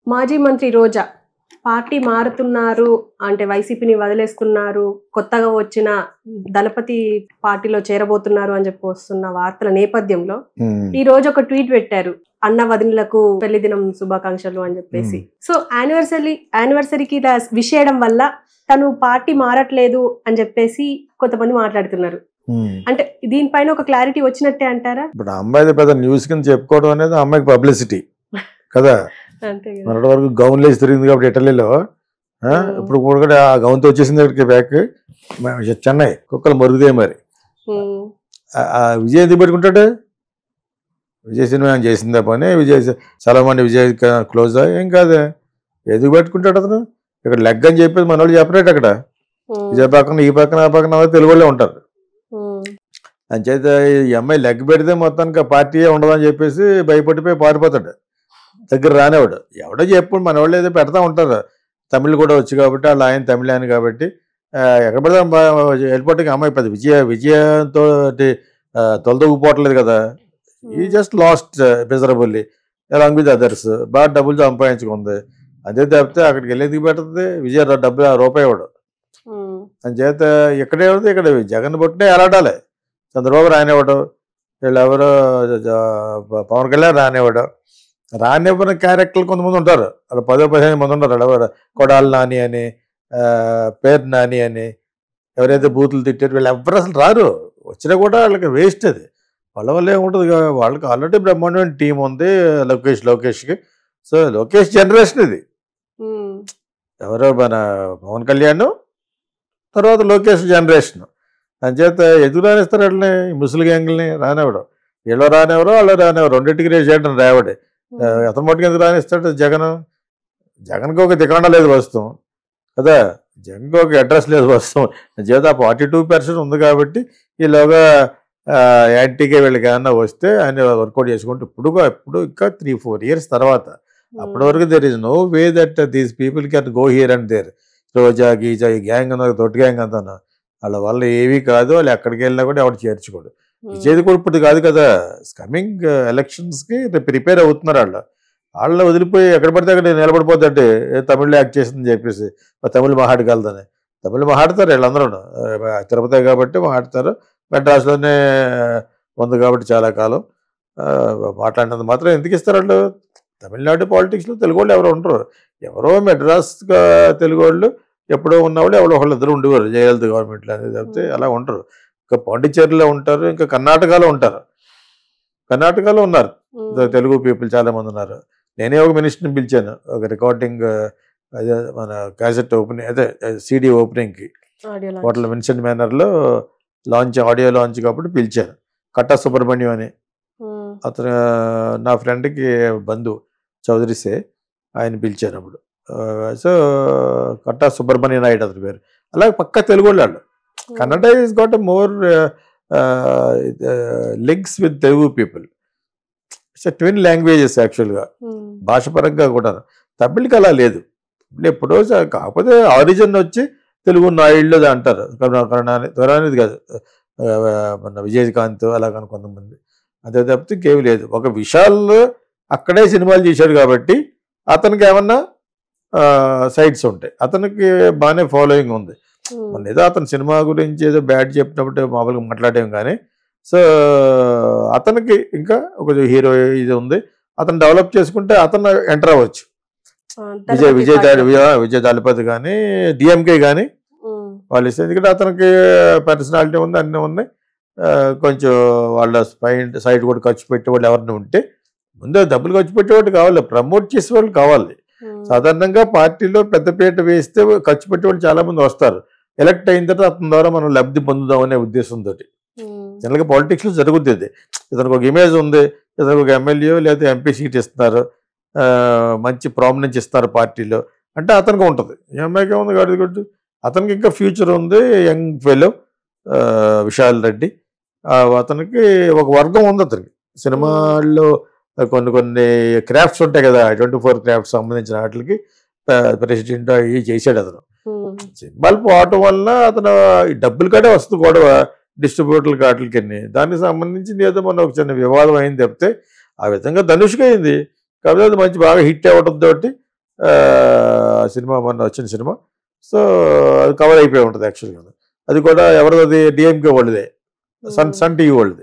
మాజీ మంత్రి రోజా పార్టీ మారుతున్నారు అంటే వైసీపీని వదిలేస్తున్నారు కొత్తగా వచ్చిన దళపతి పార్టీలో చేరబోతున్నారు అని చెప్పి వస్తున్న వార్తల నేపథ్యంలో ఉమ్. ఈ రోజు ఒక ట్వీట్ పెట్టారు అన్న వదినలకు పెళ్లి దినం శుభాకాంక్షలు అని చెప్పేసి సో యానివర్సరీ యానివర్సరీకి ఇలా విష్ చేయడం వల్ల తను పార్టీ మారట్లేదు అని చెప్పేసి కొంతమంది మాట్లాడుతున్నారు ఉమ్. అంటే దీనిపైన ఒక క్లారిటీ వచ్చినట్టే అంటారా ఇప్పుడు ఆ అమ్మాయిది పెద్ద న్యూస్ కింద చెప్పుకోవడం అనేది ఆ అమ్మాయికి పబ్లిసిటీ కదా అంతే కదా మొన్నటి వరకు గౌన్ లేసి తిరిగింది కాబట్టి ఇటలీలో ఆ, ఉమ్. ఇప్పుడు కూడా ఆ గౌన్తో వచ్చేసింది ఇక్కడికి బ్యాక్ మ- చెన్నై కుక్కలు మరుగుదే మరి ఉమ్, ఆ- ఆ విజయ్ ఎందుకు పెట్టుకుంటాడు విజయ్ సినిమా ఆయన చేసిందా పని విజయ్ సి- చాలా మంది విజయ్ క్లోజ్ ఏం కాదే ఎందుకు పెట్టుకుంటాడు అతను ఇక్కడ లెగ్ అని చెప్పేది మన వాళ్ళు చెప్పలేట అక్కడ ఉమ్, విజయ్ పక్కన ఈ పక్కన ఆ పక్కన వాళ్ళు తెలుగు వాళ్ళే ఉంటారు ఉమ్, అంచేత ఈ అమ్మాయి లెగ్ పెడితే మొత్తానికి ఆ పార్టీ ఉండదని చెప్పేసి భయపడిపోయి పారిపోతాడు దగ్గర రానివాడు ఎవడో చెప్పు మన వాళ్ళు ఏదో పెడతా ఉంటారు తమిళ్ కూడా వచ్చు కాబట్టి వాళ్ళ ఆయన తమిళ ఆయన కాబట్టి ఆ, ఎక్కడ పెడతాం వెళ్ళిపోవటానికి అమ్మాయి పెద్ద విజయ విజయంతో తొలదొగ్గిపోవట్లేదు కదా ఈ just lost miserably along with others బాగా డబ్బులు సంపాదించుకుంది అదే తప్పితే అక్కడికి వెళ్ళి ఎందుకు పెడుతుంది విజయ డబ్బులు ఆ రూపాయి ఇవ్వడు ఉమ్, అంచేత ఇక్కడే ఉంది ఇక్కడ జగన్ పుట్టినే ఎలాడాలి చంద్రబాబు రానివ్వడు వీళ్ళు ఎవరు జ- పవన్ కళ్యాణ్ రానివ్వడు రానివ్వని క్యారెక్టర్లు కొంతమంది ఉంటారు అలా పదో పదిహేను మంది ఉంటారు ఎవరు కొడాలి నాని అని ఆ, పేరు నాని అని ఎవరైతే బూతులు తిట్టారు వీళ్ళు ఎవరు అసలు రారు వచ్చినా కూడా వాళ్ళకి వేస్ట్ అది వాళ్ళ వల్ల ఏముంటుంది కా- వాళ్ళకి ఆల్రెడీ బ్రహ్మాండమైన టీం ఉంది లోకేష్ లోకేష్కి సో లోకేష్ జనరేషన్ ఇది ఉమ్, ఎవరో మన పవన్ కళ్యాణ్ తర్వాత లోకేష్ జనరేషన్ అంచేత ఎదురు రానిస్తారు వాళ్ళని ఈ ముసలి గ్యాంగుల్ని రానివ్వడం వీళ్ళు రానివ్వరు వాళ్ళు రానివ్వరు రెండింటికి రేపు చేయడం రావడే ఉమ్, అతను మట్టుకు ఎందుకు రానిస్తాడు జగన్ జగన్కి ఒక దికాండ లేదు వస్తాం కదా జగన్కి ఒక అడ్రస్ లేదు వస్తాం చేత ఫార్టీ టూ పర్సెంట్ ఉంది కాబట్టి ఈలోగా యాంటీకే వీళ్ళకి ఏమన్నా వస్తే ఆయన వర్కౌట్ చేసుకుంటూ ఇప్పుడు ఇప్పుడు ఇంకా త్రీ ఫోర్ ఇయర్స్ తర్వాత అప్పటి వరకు there is no way that these people can go here and there Roja గీజా ఈ గ్యాంగ్ అన్న తొట్టి గ్యాంగ్ అంతా వాళ్ళ వల్ల ఏవి కాదు వాళ్ళు ఎక్కడికి వెళ్ళినా కూడా ఎవరు చేర్చుకోడు ఉమ్, విజయ్ కూడా ఇప్పుడు కాదు కదా కమింగ్ ఎలక్షన్స్కి ప్రిపేర్ అవుతున్నారు వాళ్ళు వాళ్ళు వదిలిపోయి ఎక్కడ పడితే అక్కడ నిలబడిపోతుంటే తమిళ్లో యాక్ట్ చేసిందని చెప్పేసి "మా తమిళ్ మాట్లాడగలదని తమిళ్ మాట్లాడతారు వీళ్ళందరూ ఆ, తిరుపతి కాబట్టి మాట్లాడతారు మెడ్రాస్లోనే ఉంది కాబట్టి చాలా కాలం ఆ, మాట్లాడినంత మాత్రం ఎందుకు ఇస్తారు వాళ్ళు తమిళనాడు పాలిటిక్స్లో తెలుగు వాళ్ళు ఎవరు ఉండరు ఎవరో మెడ్రాస్ తెలుగు వాళ్ళు ఎప్పుడో ఉన్నవాళ్ళు ఎవరో ఒకళ్ళు ఇద్దరు ఉండేవారు జయలలిత గవర్నమెంట్లో అనేది తప్పితే అలా ఉండరు ఇంకా పాండిచ్చేరిలో ఉంటారు ఇంకా కర్ణాటకలో ఉంటారు కర్ణాటకలో ఉన్నారు ఉమ్, తెలుగు పీపుల్ చాలా మంది ఉన్నారు నేనే ఒక మినిస్టర్ని పిలిచాను ఒక రికార్డింగ్ అదే మన క్యాసెట్ ఓపెనింగ్ అదే సిడి ఓపెనింగ్కి audio launch. హోటల్ విన్సెంట్ మేనర్లో లాంచ్ ఆడియో లాంచ్ కాబట్టి పిలిచాను కట్టా సుబ్రహ్మణ్యం అని ఉమ్, అతను నా ఫ్రెండ్కి బంధు చౌదరిసే ఆయన పిలిచాను అప్పుడు సో కట్టా సుబ్రహ్మణ్య నాయుడు అతని పేరు అలాగే పక్క తెలుగు వాళ్ళు Kannada is got more links with Telugu people it's twin languages యాక్చువల్గా ఉమ్, భాష పరంగా కూడా తమిళకి అలా లేదు ఇప్పుడు ఎప్పుడో స- కాకపోతే ఆరిజిన్ వచ్చి తెలుగు నాయుళ్ళు అది అంటారు కరుణ కరుణాని కరుణానిధి కాదు ఆ, మన విజయకాంత్ అలా కానీ కొంతమంది అంతే తప్పితే ఇంకేమీ లేదు ఒక విశాల్ అక్కడే సినిమాలు చేశాడు కాబట్టి అతనికి ఏమన్నా సైట్స్ ఉంటాయి అతనికి బాగానే ఫాలోయింగ్ ఉంది ఉమ్, మొన్న ఏదో అతను సినిమా గురించి ఏదో బ్యాడ్ చెప్పినప్పుడు మామూలుగా మాట్లాడాం కానీ సో అతనికి ఇంకా ఒక హీరో ఇది ఉంది అతను డెవలప్ చేసుకుంటే అతను ఎంటర్ అవ్వచ్చు ఆ, విజయ్ దళపతి విజయ్ పార్టీ. దాడి విజయ్ విజయ్ దళపతి కానీ డిఎంకే కానీ ఉమ్, వాళ్ళు ఇస్తే ఎందుకంటే అతనికి పర్సనాలిటీ ఉంది అన్నీ ఉన్నాయి ఆ, కొంచెం వాళ్ళ స్పైన్ సైడ్ కూడా ఖర్చు పెట్టేవాళ్ళు ఎవరిని ఉంటే ముందే డబ్బులు ఖర్చు పెట్టేవాళ్ళు కావాలి ప్రమోట్ చేసే వాళ్ళు కావాలి ఉమ్, సాధారణంగా పార్టీలో పెద్దపీట వేస్తే ఖర్చు పెట్టేవాళ్ళు చాలా మంది వస్తారు ఎలక్ట్ అయిన తర్వాత అతని ద్వారా మనం లబ్ధి పొందుదాం అనే ఉద్దేశంతో ఉమ్, జనరల్గా పాలిటిక్స్లో జరుగుతుంది ఇతనికి ఒక ఇమేజ్ ఉంది ఇతనికి ఒక ఎమ్మెల్యే లేదా ఎంపీ సీట్ ఇస్తున్నారు ఆ, మంచి ప్రామినెన్స్ ఇస్తారు పార్టీలో అంటే అతనికి ఉంటుంది ఈ అమ్మాయికి ఉంది కాదు కొట్టు అతనికి ఇంకా ఫ్యూచర్ ఉంది యంగ్ ఫెలో విశాల్ రెడ్డి ఆ, అతనికి ఒక వర్గం ఉంది అతనికి సినిమాల్లో కొన్ని కొన్ని క్రాఫ్ట్స్ ఉంటాయి కదా ట్వంటీ ఫోర్ క్రాఫ్ట్స్ సంబంధించిన వాటికి ప్రెసిడెంట్ అవి చేశాడు అతను ఉమ్, సినిమాలు పోవటం వల్ల అతను ఈ డబ్బులు కాడే వస్తుంది గొడవ డిస్ట్రిబ్యూటర్లకి వాటికి దానికి సంబంధించింది ఏదో మన ఒక చిన్న వివాదం అయింది తప్పితే ఆ విధంగా ధనుష్కి అయింది కాకపోతే అది మంచి బాగా హిట్ అవ్వడం తోటి ఆ, సినిమా మొన్న వచ్చిన సినిమా సో అది కవర్ అయిపోయి ఉంటుంది యాక్చువల్గా అది కూడా ఎవరిది డిఎంకే వాళ్ళదే సన్ సన్ టీవీ వాళ్ళది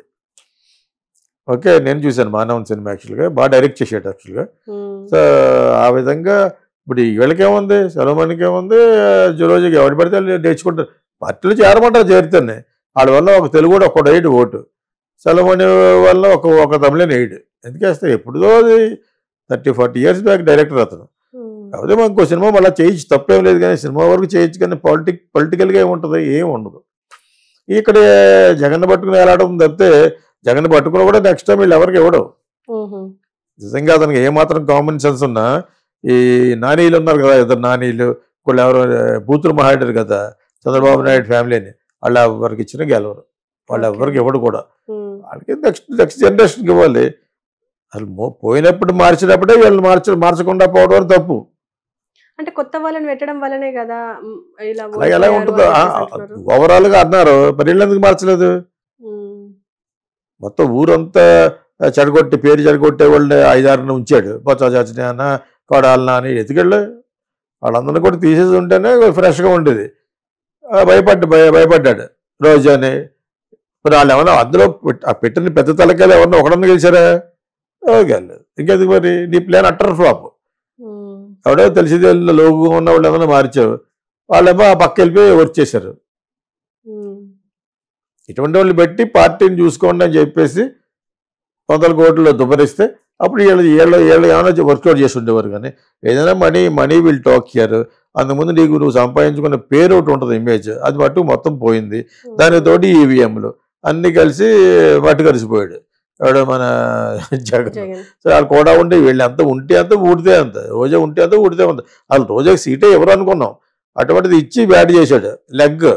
ఓకే నేను చూశాను మానవన్ సినిమా యాక్చువల్గా బాగా డైరెక్ట్ చేసాడు యాక్చువల్గా ఉమ్, సో ఆ విధంగా ఇప్పుడు ఈ వీళ్ళకేముంది సెలవుమణికి ఏముంది జులోజీకి ఎవరు పడితే వాళ్ళు నేర్చుకుంటారు పార్టీలు చేరమంటారు చేరితేనే వాళ్ళ వల్ల ఒక తెలుగు కూడా ఒక్కడు వేయడు ఓటు సెలవుమణి వల్ల ఒక ఒక తమిళని వేయడు ఎందుకేస్తే ఎప్పుడుదో అది thirty forty years back director అతను ఉమ్, కాకపోతే మనకు ఇంకో సినిమా మళ్ళీ చేయొచ్చు తప్పేం లేదు కానీ సినిమా వరకు చేయొచ్చు కానీ పొలిటిక్ పొలిటికల్గా ఏముంటుంది ఏం ఉండదు ఇక్కడ జగన్ పట్టుకుని ఎలాడడం తప్పితే జగన్ పట్టుకుని కూడా నెక్స్ట్ టైం వీళ్ళు ఎవరికి ఇవ్వడం ఉహు, నిజంగా అతనికి ఏమాత్రం కామన్ సెన్స్ ఉన్నా ఈ నానీలు ఉన్నారు కదా ఇద్దరు నానీలు వాళ్ళు ఎవరు బూతులు మాట్లాడారు కదా చంద్రబాబు నాయుడు ఫ్యామిలీని వాళ్ళు ఎవరికి ఇచ్చిన గెలవరు వాళ్ళు Okay. ఎవరికి ఇవ్వడు కూడా ఉమ్, వాళ్ళకి నెక్స్ట్ నెక్స్ట్ జనరేషన్కి ఇవ్వాలి అసలు మో- పోయినప్పుడు మార్చినప్పుడే వీళ్ళు మార్చ మార్చకుండా పోవడం వల్ల తప్పు అంటే కొత్త వాళ్ళని పెట్టడం వల్లనే కదా ఉమ్, ఇలా అలాగే ఎలా ఓడిపోయారు ఉంటుందో అని చెప్పేసి అంటున్నారు. ఓవరాల్గా అన్నారు మరి వీళ్ళు ఎందుకు మార్చలేదు ఉమ్, మొత్తం ఊరంతా చెడగొట్టి పేరు చెడగొట్టే వాళ్ళని ఐదారుని ఉంచాడు బొత్స చాచిన అన్న కొడాలన అని ఎతికెళ్ళు వాళ్ళందరినీ కూడా తీసేసి ఉంటేనే ఫ్రెష్గా ఉండేది ఆ, భయపడ్డ భయ భయపడ్డాడు రోజు అని మరి వాళ్ళు ఏమన్నా అందులో పెట్- ఆ పెట్టిన పెద్ద తలకాయలు ఎవరన్నా ఒకడన్నా గెలిచారా గెలలేదు ఇంకెందుకు మరి నీ ప్లాన్ అట్టర్ ఫ్లాప్ ఉమ్, ఎవడో తెలిసింది లోగుగా ఉన్న వాళ్ళు ఏమన్నా మార్చావు వాళ్ళేమో ఆ పక్క వెళ్ళిపోయి వర్క్ చేశారు ఉమ్, ఇటువంటి వాళ్ళు పెట్టి పార్టీని చూసుకోండి అని చెప్పేసి వందల కోట్లు దుబ్బరిస్తే అప్పుడు వీళ్ళు వీళ్ళు వీళ్ళు ఏమైనా వర్కౌట్ చేసి ఉండేవారు కానీ ఏదైనా money money will talk here అంతకుముందు నీకు నువ్వు సంపాదించుకున్న పేరు ఒకటి ఉంటుంది ఇమేజ్ అది మట్టు మొత్తం పోయింది ఉమ్, దానితోటి ఈవీఎంలు అన్ని కలిసి మట్టు కలిసిపోయాడు ఎవడో మన జగన్ జగన్ సో వాళ్ళు కూడా ఉండి వీళ్ళు ఎంత ఉంటే అంత ఊడితే అంత రోజా ఉంటే అంత ఊడితే అంత వాళ్ళు రోజాకి సీటే ఎవరు అనుకున్నాం అటువంటిది ఇచ్చి బ్యాట్ చేశాడు లెగ్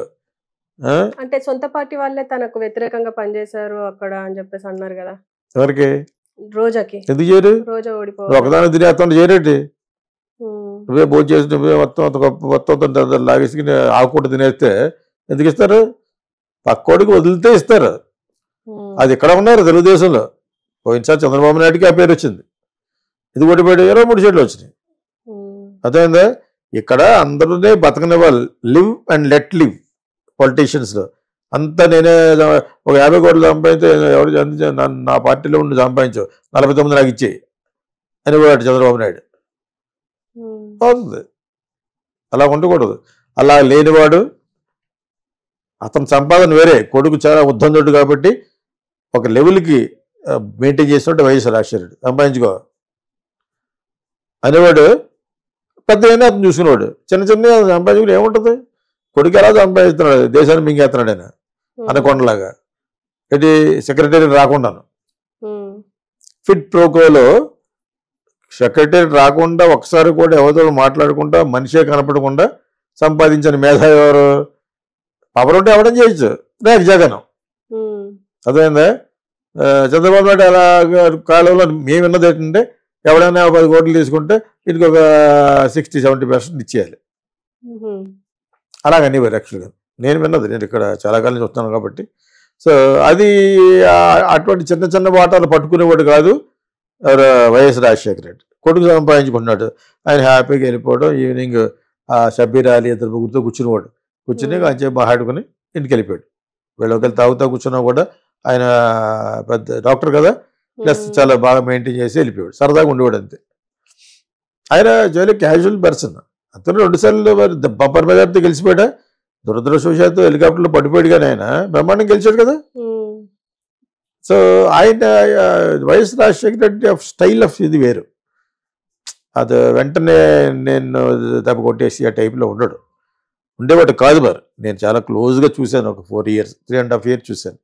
అంటే సొంత పార్టీ వాళ్ళే తనకు వ్యతిరేకంగా పనిచేశారు అక్కడ అని చెప్పేసి అన్నారు కదా ఎవరికి రోజాకి ఎందుకు చేయరు రోజా నువ్వు ఓడిపోవాలి ఒకదాని తినేస్తాను చేరేటి ఉమ్, నువ్వే భోజనం చేసి నువ్వే మొత్తం అంత గొప్ప మొత్తం అంత లాగేసుకుని ఆకుకుంట తినేస్తే ఎందుకు ఇస్తారు పక్కోడికి వదిలితే ఇస్తారు ఉమ్, అది ఇక్కడ ఉన్నారు తెలుగుదేశంలో పోయినసారి చంద్రబాబు నాయుడుకి ఆ పేరు వచ్చింది ఇది ఓడిపోయాడు ఇరవై మూడు సీట్లు వచ్చినాయి ఉమ్, అర్థమైందా ఇక్కడ అందరూనే బతకనివ్వాలి లివ్ అండ్ లెట్ లివ్ పొలిటీషియన్స్లో అంతా నేనే జా- ఒక యాభై కోట్లు సంపాదించి ఎవరు చంద్ర- నా- నా పార్టీలో ఉండి సంపాదించావు నలభై తొమ్మిది నాకు ఇచ్చేయి అని కూడా చంద్రబాబు నాయుడు ఉమ్, అవుతుంది అలా ఉండకూడదు అలా లేనివాడు అతని సంపాదన వేరే కొడుకు చాలా ఉద్దందుడు కాబట్టి ఒక లెవెల్కి మెయింటైన్ చేసినట్టు వైఎస్ రాజశేఖరుడు సంపాదించుకో అనేవాడు పెద్ద అయినా అతను చూసుకునేవాడు చిన్న చిన్న సంపాదించుకుని ఏముంటుంది కొడుకు ఎలా సంపాదిస్తున్నాడు దేశాన్ని మింగేస్తున్నాడు ఆయన ఉమ్, అనకొండలాగా ఇది సెక్రటరీ రాకుండాను ఉమ్, ఫిట్ ప్రోకోలో సెక్రటరీ రాకుండా ఒకసారి కూడా ఎవరితో మాట్లాడకుండా మనిషే కనపడకుండా సంపాదించిన మేధా ఎవరు పవర్ ఉంటే ఎవడం చేయొచ్చు రేపు జగన్ ఉమ్, అదేందా చంద్రబాబు నాయుడు అలా కాలంలో మేము విన్నది ఏంటంటే ఎవడైనా ఒక పది కోట్లు తీసుకుంటే ఇంటికి ఒక సిక్స్టీ సెవెంటీ పర్సెంట్ ఇచ్చేయాలి ఉమ్, అలాగని యాక్చువల్గా నేను విన్నది నేను ఇక్కడ చాలా కాలం నుంచి వస్తున్నాను కాబట్టి సో అది ఆ- అటువంటి చిన్న చిన్న వాటాలు పట్టుకునేవాడు కాదు ఎవరు వైఎస్ రాజశేఖర రెడ్డి కొడుకు సంపాదించుకున్నాడు ఆయన హ్యాపీగా వెళ్ళిపోవడం ఈవినింగ్ ఆ షబ్బీర్ అలీ ఇద్దరు ముగ్గురితో కూర్చునేవాడు కూర్చుని Hmm. కొంచెం మాట్లాడుకుని ఇంటికి వెళ్ళిపోయాడు వీళ్ళు ఒకవేళ తాగుతా కూర్చున్నా కూడా ఆయన పెద్ద డాక్టర్ కదా ప్లస్ ఉమ్, చాలా బాగా మెయింటైన్ చేసి వెళ్ళిపోయాడు సరదాగా ఉండేవాడు అంతే ఆయన చాలా క్యాజువల్ పర్సన్ అతను రెండు సార్లు మరి ద- బంపర్ మెజార్టీ గెలిచిపోయాడా దురదృష్టవశాత్తు హెలికాప్టర్లో పడిపోయాడు కానీ ఆయన బ్రహ్మాండం గెలిచాడు కదా ఉమ్, సో ఆయన ఆ, YS Rajasekhara Reddy of style of ఇది వేరు అది వెంటనే నేను దెబ్బ కొట్టేసి ఆ టైప్లో ఉండడు ఉండేవాడు కాదు మరి నేను చాలా క్లోజ్గా చూశాను ఒక four years three and half years చూశాను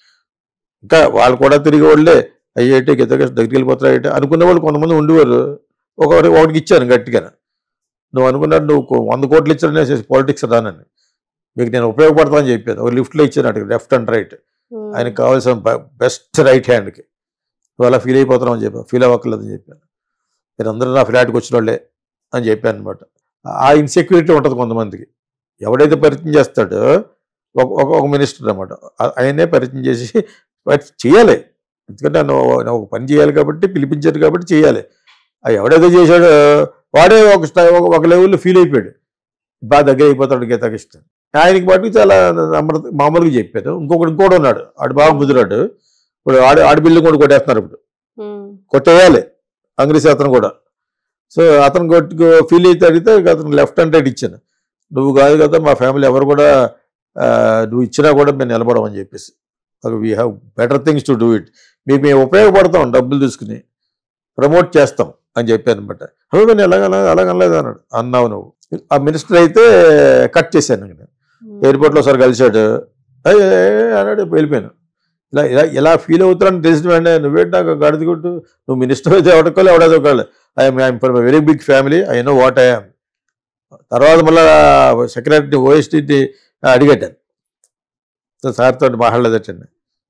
ఇంకా వాళ్ళు కూడా తిరిగి వాళ్ళే అయ్యేటి గీత దగ్గరికి వెళ్ళిపోతారు అనుకునే వాళ్ళు కొంతమంది ఉండేవారు ఒకటి ఒకటికి ఇచ్చాను గట్టిగా నువ్వు అనుకున్నాడు నువ్వు కో- వంద కోట్లు ఇచ్చారనే పాలిటిక్స్ రానని మీకు నేను ఉపయోగపడతానని చెప్పాను ఒక లిఫ్ట్లో ఇచ్చాను అటు లెఫ్ట్ అండ్ రైట్ ఉమ్, ఆయనకు కావాల్సిన బెస్ట్ రైట్ హ్యాండ్కి నువ్వు అలా ఫీల్ అయిపోతున్నావు అని చెప్పాను ఫీల్ అవ్వక్కర్లేదని చెప్పాను మీరు అందరూ నా ఫ్లాట్కి వచ్చిన వాళ్ళే అని చెప్పాను అనమాట ఆ ఇన్సెక్యూరిటీ ఉంటుంది కొంతమందికి ఎవడైతే పరిచయం చేస్తాడో ఒక ఒక ఒక మినిస్టర్ అనమాట ఆయనే పరిచయం చేసి వాటి చేయాలి ఎందుకంటే నువ్వు నువ్వు ఒక పని చేయాలి కాబట్టి పిలిపించారు కాబట్టి చేయాలి ఆ ఎవడైతే చేశాడో వాడే ఒక స్టై ఒక- ఒక లెవెల్లో ఫీల్ అయిపోయాడు బాగా దగ్గర అయిపోతాడు గీతాకి ఇష్టం ఆయనకి మటుకు చాలా నమ్రత మామూలుగా చెప్పారు ఇంకొకటి ఇంకోటి ఉన్నాడు ఆడు బాగా ముదిరాడు ఇప్పుడు ఆడి ఆడి బిల్లు కూడా కొట్టేస్తున్నారు ఇప్పుడు ఉమ్, కొట్టేయాలి కాంగ్రెస్ అతను కూడా సో అతను కొట్టు ఫీల్ అయితే అడిగితే ఇక అతను లెఫ్ట్ హ్యాండ్ రైట్ ఇచ్చాను నువ్వు కాదు కదా మా ఫ్యామిలీ ఎవరు కూడా ఆ, నువ్వు ఇచ్చినా కూడా మేము నిలబడమని చెప్పేసి we have better things to do it మీకు మేము ఉపయోగపడతాం డబ్బులు తీసుకుని ప్రమోట్ చేస్తాం అని చెప్పాను అనమాట అవి నేను ఎలాగ అలాగ అనలేదు అన్నాడు అన్నావు నువ్వు ఆ మినిస్టర్ అయితే కట్ చేశాను నేను ఉమ్, ఎయిర్పోర్ట్లో ఒకసారి కలిశాడు "ఏయ్, ఏయ్, ఏయ్" అన్నాడు వెళ్ళిపోయాను ఇలా ఇలా ఇలా ఫీల్ అవుతున్నాను తెలిసిన వెంటనే నువ్వేంటి నాకు గడిది కొట్టు నువ్వు మినిస్టర్ అయితే ఎవడుకోలే ఎవడేదో ఒకళ్ళు I'm I'm for very big family I know what I'm తర్వాత మళ్ళా సెక్రటరీ ఓఎస్టీ అడిగట్టాను సో సార్తో మాట్లాడలేదటండి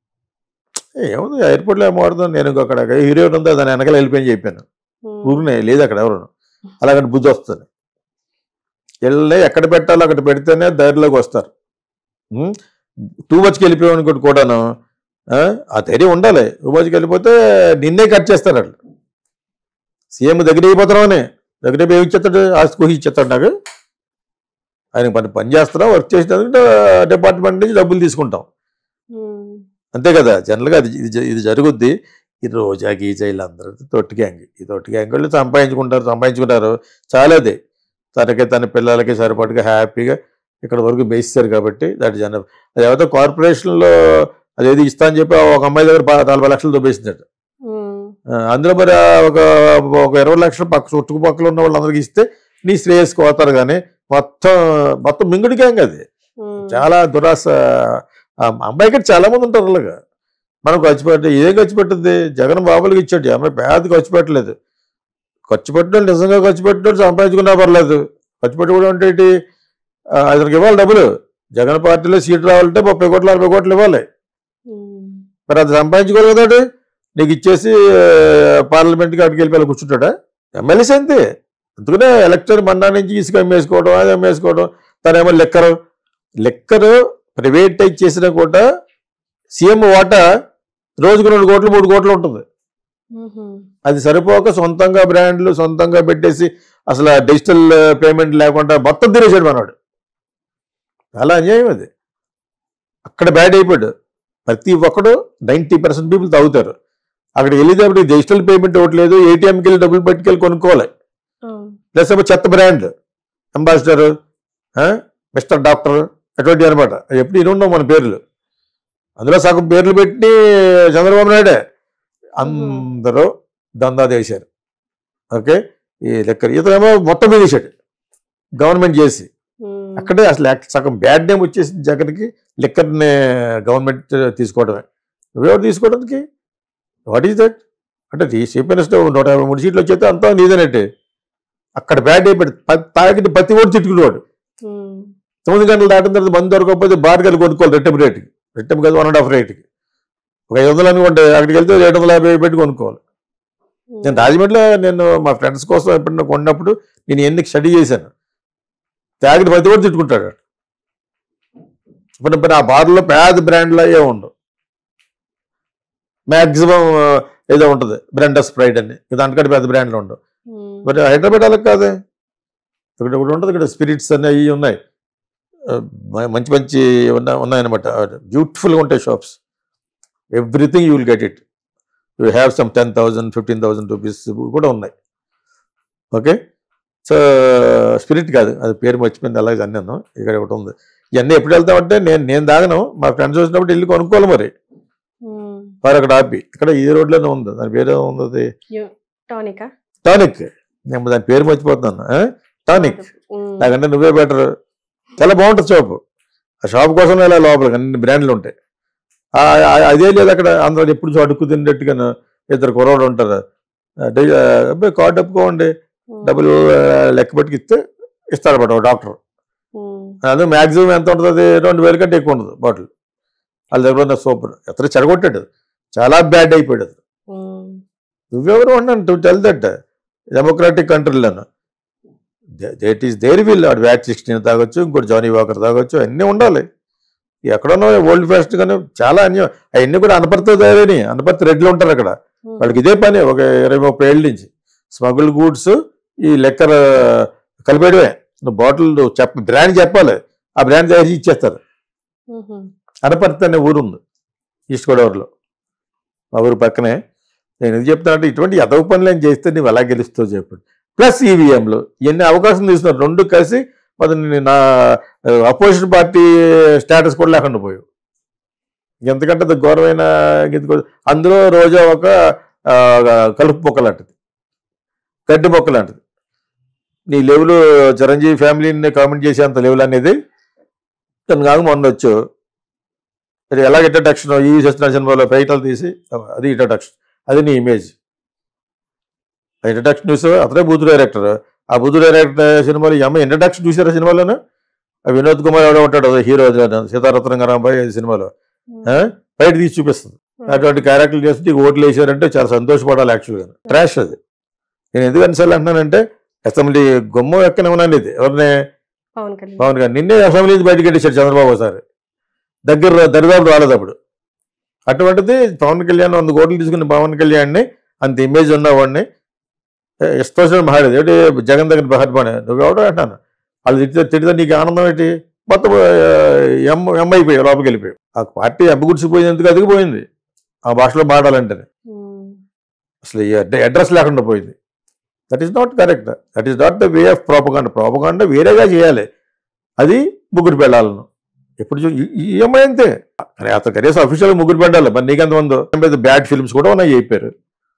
ఏముంది ఎయిర్పోర్ట్లో ఏమో వాడుతాను నేను ఇంకో అక్కడ హీరో ఉందో దాని వెనకాల వెళ్ళిపోయి చెప్పాను ఉమ్, ఊరినే లేదు అక్కడ ఎవరు అలాగంటే బుద్ధి వస్తుంది వెళ్ళి ఎక్కడ పెట్టాలో అక్కడ పెడితేనే ధైర్యంలోకి వస్తారు టూ మచ్కి వెళ్ళిపోయాం అనుకోటి కూడాను ఆ, ఆ ధైర్యం ఉండాలి టూ మచ్కి వెళ్ళిపోతే నిన్నే కట్ చేస్తారు వాళ్ళు సీఎం దగ్గర అయిపోతున్నామని దగ్గర అయిపోయి ఏమి ఇచ్చేస్తాడు ఆస్తి కుహి ఇచ్చేస్తాడు నాకు ఆయన పని పని చేస్తున్నాం వర్క్ చేసినందుకు డిపార్ట్మెంట్ నుంచి డబ్బులు తీసుకుంటాం ఉమ్, అంతే కదా జనరల్గా అది ఇది జ- ఇది జరుగుద్ది ఈ రోజా గీజా వీళ్ళందరూ తొట్టి గ్యాంగ్ ఈ తొట్టి గ్యాంగ్ వాళ్ళు సంపాదించుకుంటారు సంపాదించుకుంటారు చాలాదే తనకి తన పిల్లలకి సరిపడగా హ్యాపీగా ఇక్కడ వరకు బేసిస్తారు కాబట్టి దాటి జన అది ఎవరితో కార్పొరేషన్లో అదేది ఇస్తా అని చెప్పి ఒక అమ్మాయి దగ్గర పా- నలభై లక్షలు దొబ్బేసిందట ఉమ్, ఆ, అందులో మరి ఆ ఒక ఒక ఇరవై లక్షలు పక్క చుట్టుపక్కల ఉన్న వాళ్ళందరికీ ఇస్తే నీ శ్రేయస్కి పోతారు కానీ మొత్తం మొత్తం మింగుడి గ్యాంగ్ అది ఉమ్, చాలా దురాశ ఆ అమ్మాయి ఇక్కడ చాలా మంది ఉంటారు అలాగా మనం ఖర్చు పెట్ట ఏం ఖర్చు పెట్టింది జగన్ బాబులకి ఇచ్చాడు ఈ అమ్మాయి పేద ఖర్చు పెట్టలేదు ఖర్చు పెట్టిన నిజంగా ఖర్చు పెట్టినట్టు సంపాదించుకున్నా పర్లేదు ఖర్చు పెట్టుకోవడం అంటే ఏంటి ఆ, అతనికి ఇవ్వాలి డబ్బులు జగన్ పార్టీలో సీట్ రావాలంటే ముప్పై కోట్లు అరవై కోట్లు ఇవ్వాలి ఉమ్, మరి అది సంపాదించుకోవాలి కదాడు నీకు ఇచ్చేసి పార్లమెంట్కి అక్కడికి వెళ్ళి కూర్చుంటాడా ఎమ్మెల్యేస్ అంతే అందుకనే ఎలక్షన్ మన్నా నుంచి ఇసుక అమ్మేసుకోవడం అది అమ్మేసుకోవడం తనేమో లెక్కరు లెక్కరు ప్రైవేటైజ్ చేసినా కూడా సీఎం వాటా రోజుకు రెండు కోట్లు మూడు కోట్లు ఉంటుంది ఉమ్, అది సరిపోక సొంతంగా బ్రాండ్లు సొంతంగా పెట్టేసి అసలు డిజిటల్ పేమెంట్ లేకుండా మొత్తం తినేసాడు మనవాడు చాలా అన్యాయం అది అక్కడ బ్యాడ్ అయిపోయాడు ప్రతి ఒక్కడు నైంటీ పర్సెంట్ పీపుల్ తాగుతారు అక్కడికి వెళ్ళేటప్పుడు డిజిటల్ పేమెంట్ ఇవ్వట్లేదు ఏటీఎంకి వెళ్ళి డబ్బులు పట్టుకెళ్ళి కొనుక్కోవాలి ఉమ్, ప్లస్ ఏమో చెత్త బ్రాండ్ అంబాసిడర్ మిస్టర్ డాక్టర్ అటువంటి అనమాట ఎప్పుడు ఇన్ని ఉన్నాం మన పేర్లు అందులో సగం పేర్లు పెట్టి చంద్రబాబు నాయుడే అందరూ దందా చేశారు ఓకే ఈ లెక్క ఇతనేమో మొత్తం వేసాడు గవర్నమెంట్ చేసి ఉమ్, అక్కడే అసలు యాక్- సగం బ్యాడ్ నేమ్ వచ్చేసింది జగన్కి లిక్కర్ని గవర్నమెంట్ తీసుకోవడమే నువ్వెవరు తీసుకోవడానికి వాట్ ఈస్ దట్ అంటే ఈ చీఫ్ మినిస్టర్ నూట యాభై మూడు సీట్లు వచ్చేస్తే అంతా నీదేనట్టే అక్కడ బ్యాడ్ అయిపోయాడు ప- తాగిన ప్రతి ఓడి తిట్టుకునేవాడు ఉమ్, తొమ్మిది గంటలు దాటిన తర్వాత మందు దొరకకపోతే బార్గలు కొనుక్కోవాలి రెట్టం రేటుకి రెట్టం కాదు వన్ అండ్ హాఫ్ రేటుకి ఒక ఐదు వందలు అనుకుంటే అక్కడికి వెళ్తే ఏడు వందల యాభై పెట్టి కొనుక్కోవాలి ఉమ్, నేను రాజమండ్రిలో నేను మా ఫ్రెండ్స్ కోసం ఎప్పుడైనా కొన్నప్పుడు నేను ఎన్ని స్టడీ చేశాను తాగిన ప్రతి ఒక్కరు తిట్టుకుంటాడు ఇప్పుడు మరి ఆ బార్లో పేద బ్రాండ్లు అయ్యే ఉండవు మ్యాక్సిమం ఏదో ఉంటుంది బ్రాండస్ స్ప్రైడ్ అని దాంట్లో పెద్ద బ్రాండ్లు ఉండవు ఉమ్, మరి హైదరాబాద్ అలా కాదే ఇక్కడ ఒకటి ఉంటుంది ఇక్కడ స్పిరిట్స్ అని అవి ఉన్నాయి ఆ, మ- మంచి మంచి ఉన్నాయి ఉన్నాయన్నమాట బ్యూటిఫుల్గా ఉంటాయి shops everything you will get it you have some ten thousand fifteen thousand rupees కూడా ఉన్నాయి ఓకే సో స్పిరిట్ కాదు అది పేరు మర్చిపోయింది అలాగే అన్నాను ఇక్కడ ఒకటి ఉంది ఇవన్నీ ఎప్పుడు వెళ్తామంటే నేను నేను దాగను మా ఫ్రెండ్స్ వచ్చినప్పుడు వెళ్ళి కొనుక్కోవాలి మరి ఉమ్, వారు అక్కడ ఆపి ఇక్కడ ఈ రోడ్లోనే ఉంది దాని పేరు ఉంది టానికా టానిక్ నేను దాని పేరు మర్చిపోతున్నాను ఆ? టానిక్ ఉమ్, నాకంటే నువ్వే బెటర్ చాలా బాగుంటుంది షాప్ ఆ షాప్ కోసం ఇలా లోపలికి అన్ని బ్రాండ్లు ఉంటాయి ఆ- ఆ- అదే లేదు అక్కడ అందరూ ఎప్పుడు అడుక్కు తిన్నట్టుగా ఇద్దరు కుర్రోడు ఉంటారు ఆ, డై- ఆ, అబ్బాయి కార్డు ఒప్పుకోండి ఉమ్, డబ్బులు ఆ, లెక్క పెట్టుకు ఇస్తే ఇస్తారన్నమాట ఒక డాక్టర్ ఉమ్, అది మ్యాక్సిమం ఎంత ఉంటుంది రెండు వేల కంటే ఎక్కువ ఉండదు బాటిల్ వాళ్ళ దగ్గర ఉన్న సూపర్ ఎത്ര చెడగొట్టాడు చాలా బ్యాడ్ అయిపోయాడు అది ఉమ్, నువ్వెవరు ఉన్నాను టు టెల్ దట్ డెమోక్రాటిక్ కంట్రీలను దేట్ ఈస్ దేర్ విల్ వాడు వ్యాట్ సిక్స్టీన్ తాగొచ్చు ఇంకోటి జానీ వాకర్ తాగొచ్చు అన్నీ ఉండాలి ఎక్కడన్నా ఓల్డ్ ఫ్యాస్ట్ కానీ చాలా అన్యం అవన్నీ కూడా అనపర్తి తయారని అనపర్తి రెడ్లు ఉంటారు అక్కడ ఉమ్, వాళ్ళకి ఇదే పని ఒక ఇరవై ముప్పై ఏళ్ళ నుంచి స్మగుల్ గూడ్స్ ఈ లెక్కర్ కలిపేయడమే నువ్వు బాటిల్ చెప్ప బ్రాండ్ చెప్పాలి ఆ బ్రాండ్ తయారు చేసి ఇచ్చేస్తారు ఉహు. అనపర్తి అనే ఊరు ఉంది ఈస్ట్ గోదావరిలో మా ఊరు పక్కనే నేను ఎందుకు చెప్తానంటే ఇటువంటి ఎదవ పనులు ఏం చేస్తే నువ్వు ఎలా గెలుస్తావు చెప్పండి ప్లస్ ఈవీఎంలు ఎన్ని అవకాశం తీసుకున్నారు రెండు కలిసి మరి నేను నా అపోజిషన్ పార్టీ స్టేటస్ కూడా లేకుండా పోయావు ఎంతకంటే అది ఘోరమైన గీత కూడా- అందులో రోజా ఒక ఆ, కలుపు మొక్క లాంటిది గడ్డి మొక్క లాంటిది నీ లెవెల్ చిరంజీవి ఫ్యామిలీని కామెంట్ చేసేంత లెవెల్ అనేది తను కాదు మొన్న వచ్చు అది ఎలా ఇంట్రడక్షన్ ఈ సత్యనారాయణ సినిమాలో ఫైటలు తీసి అది ఇంట్రడక్షన్ అది నీ ఇమేజ్ ఆ ఇంట్రడక్షన్ చూసా అతనే బూతు డైరెక్టర్ ఆ బూతు డైరెక్టర్ సినిమాలో ఈ అమ్మాయి ఇంట్రడక్షన్ చూసారా సినిమాలోను ఆ వినోద్ కుమార్ ఎవడో ఉంటాడు హీరో సీతారత్నంగారాబాయ్ ఈ సినిమాలో ఆ? బయట తీసి చూపిస్తుంది అటువంటి క్యారెక్టర్లు చేస్తే నీకు ఓట్లు వేసారంటే చాలా సంతోషపడాలి యాక్చువల్గా ట్రాష్ అది నేను ఎందుకు అన్నిసార్లు అంటున్నానంటే అసెంబ్లీ గొమ్మ ఎక్కనివ్వనండి ఇది ఎవరిని పవన్ కళ్యాణ్ పవన్ గారు నిన్నే అసెంబ్లీ నుంచి బయటకు వెళ్ళేశాడు చంద్రబాబు ఒకసారి దగ్గర దరిదాపు రాలేదు అప్పుడు అటువంటిది పవన్ కళ్యాణ్ వంద కోట్లు తీసుకున్న పవన్ కళ్యాణ్ని అంత ఇమేజ్ ఉన్నవాడిని ఇష్టం మహాడేది ఏంటి జగన్ దగ్గర బహర్బానే నువ్వు ఎవడో అంటాను వాళ్ళు తిడితే తిడితే నీకు ఆనందం ఏంటి మొత్తం ఎం ఎం అయిపోయావు లోపలికి వెళ్ళిపోయావు ఆ పార్టీ అబ్బగుడిసిపోయింది ఎందుకు అదిగిపోయింది ఆ భాషలో మాట్లాడాలంటేనే ఉమ్. అసలు ఈ అడ్డ- అడ్రస్ లేకుండా పోయింది that is not correct that is not the way of propaganda propaganda వేరేగా చేయాలి అది ముగ్గురు పెళ్ళాలను ఎప్పుడు చూ ఈ- ఈ అమ్మాయి అంతే కానీ అతను కనీసం అఫీషియల్ ముగ్గురు పెళ్ళాలి మరి నీకెంతమందో బ్యాడ్ ఫిల్మ్స్ కూడా ఉన్నాయి చెప్పారు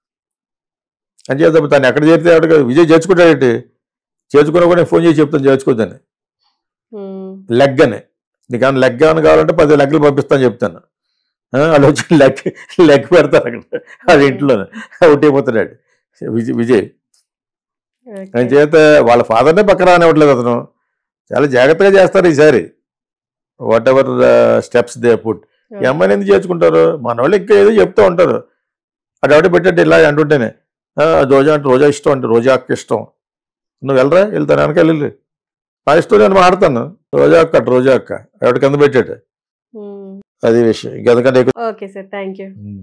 అని చేద్దాం తను ఎక్కడ చేరితే అక్కడ విజయ్ చేర్చుకుంటాడేంటి చేర్చుకున్నా కూడా నేను ఫోన్ చేసి చెప్తాను చేర్చుకోద్దని ఉమ్. లెగ్ అని నీకు ఏమైనా లెగ్ ఏమైనా కావాలంటే పది లెగ్గలు పంపిస్తాను చెప్తాను ఆ, వాళ్ళు వచ్చి లెగ్ లెగ్ పెడతారు అక్కడ అది ఇంట్లోనే అవుట్ అయిపోతున్నాడు విజయ్ విజయ్ ఓకే. ఆయన చేత వాళ్ళ ఫాదర్నే పక్కన రానివ్వట్లేదు అతను చాలా జాగ్రత్తగా చేస్తారు ఈసారి whatever steps they put ఈ అమ్మాయిని ఎందుకు చేర్చుకుంటారు మన వాళ్ళు ఇంకా ఏదో చెప్తూ ఉంటారు అది ఒకటి పెట్టండి ఇలా అంటుంటేనే "ఆ, రోజా అంటే రోజా ఇష్టం అంటే రోజా అక్క ఇష్టం నువ్వు వెళ్ళరా వెళ్తాను వెనక వెళ్ళి నా ఇష్టం నేను మాడతాను రోజా అక్క అటు రోజా అక్క ఎవరి కింద పెట్టాడు ఉమ్. అది విషయం ఇంకెందుకంటే ఎక్కువ ఓకే సార్ థ్యాంక్ యూ